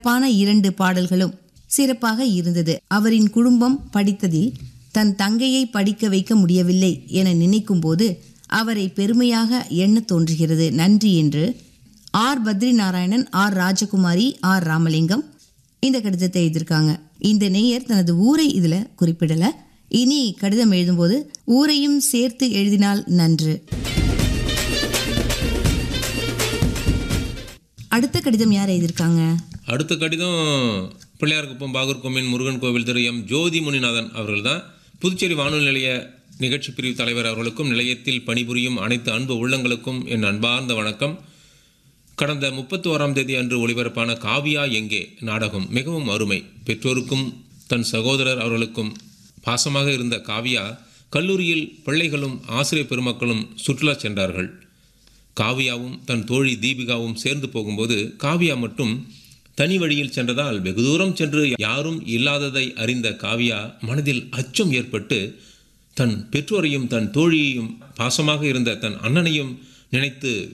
பான இரண்டு பாடல்களும் சிறப்பாக இருந்தது அவரின் குடும்பம் படித்ததில் தன் தங்கையை படிக்க வைக்க முடியவில்லை என நினைக்கும் போது அவரை பெருமையாக எண்ணத் தோன்றுகிறது நன்றி என்று R Badri Narayanan R Rajakumari R Ramalingam இந்த கடிதத்தை எழுதியிருக்காங்க இந்த நேயர் தனது ஊரை இதுல குறிப்பிடல இனி கடிதம் எழுதும்போது ஊரையும் சேர்த்து எழுதினால் நன்று அடுத்த கடிதம் யார் எழுதியிருக்காங்க அடுத்த கடிதம் பிள்ளையார்குப்பம் பாகூர் கோமின் முருகன் கோவில் திரு எம் ஜோதி முனிநாதன் அவர்கள் தான் புதுச்சேரி வானொலி நிலைய நிகழ்ச்சி பிரிவு தலைவர் அவர்களுக்கும் நிலையத்தில் பணிபுரியும் அனைத்து அன்பு உள்ளங்களுக்கும் என் அன்பார்ந்த வணக்கம் கடந்த முப்பத்தி ஓராம் தேதி அன்று ஒளிபரப்பான காவியா எங்கே நாடகம் மிகவும் அருமை பெற்றோருக்கும் தன் சகோதரர் அவர்களுக்கும் பாசமாக இருந்த காவியா கல்லூரியில் பிள்ளைகளும் ஆசிரியர் பெருமக்களும் சுற்றுலா சென்றார்கள் காவியாவும் தன் தோழி தீபிகாவும் சேர்ந்து போகும்போது காவியா மட்டும் தனி வழியில் சென்றதால் வெகு தூரம் சென்று யாரும் இல்லாததை அறிந்த காவியா மனதில் அச்சம் ஏற்பட்டு தன் பெற்றோரையும் தன் தோழியையும் பாசமாக இருந்த தன் அண்ணனையும் நினைத்து